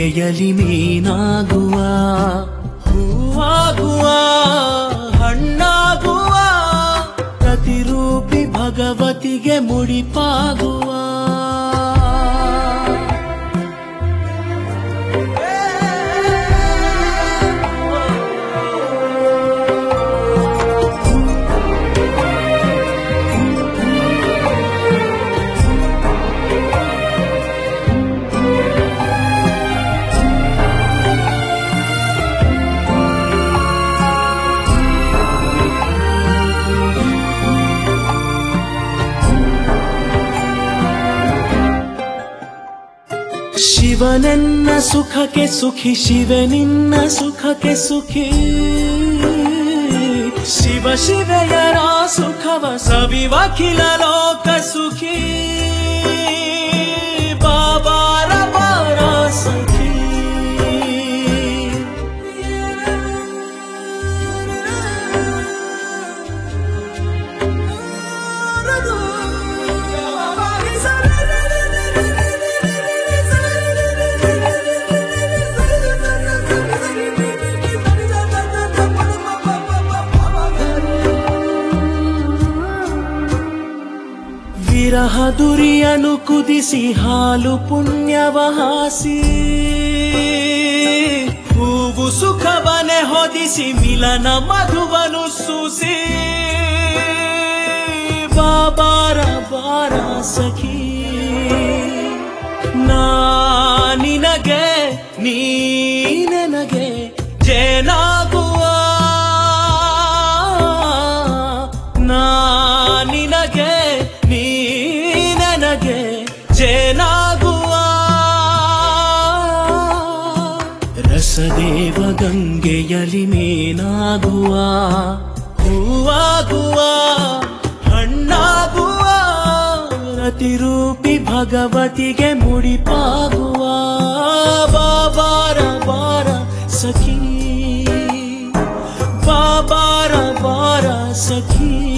ಗಂಗೆಯಲಿ ಮೀನಾಗುವ ಹೂವಾಗುವ ಹಣ್ಣಾಗುವ ಪ್ರತಿರೂಪಿ ಭಗವತಿಗೆ ಮುಡಿಪಾಗುವ ಶಿವನೆನ್ನ ಸುಖಕ್ಕೆ ಸುಖಿ ಶಿವನಿನ್ನ ಸುಖಕ್ಕೆ ಸುಖಿ ಶಿವ ಶಿವೆಯರ ಸುಖವ ಸವಿವಖಿಲ ಲೋಕ ಸುಖಿ ಬಾಬಾರ ಬಾರ ಸಖಿ ವಿರಹ ದುರಿಯನು ಕುದಿಸಿ ಹಾಲು ಪುಣ್ಯವ ಹಾಸಿ ಹೂವು ಸುಖವನೆ ಹೊದಿಸಿ ಮಿಲನ ಮಧುವನು ಸೂಸಿ ಬಾಬಾರ ಬಾರ ಸಖಿ ನಾ ನಿನಗೆ ನೀ ನನಗೆ ಜೇನಾಗುವ ನಾ ನಿನಗೆ ನೀ ನನಗೆ ಜೇನಾಗುವ ರಸದೇವ ಗಂಗೆಯಲಿ ಮೇನಾಗುವ ಹೂವಾಗುವ ಹಣ್ಣಾಗುವ ರತಿರೂಪಿ ಭಗವತಿಗೆ ಮುಡಿಪಾಗುವ ಬಾಬಾರ ಬಾರ ಸಖಿ ಬಾಬಾರ ಬಾರ ಸಖಿ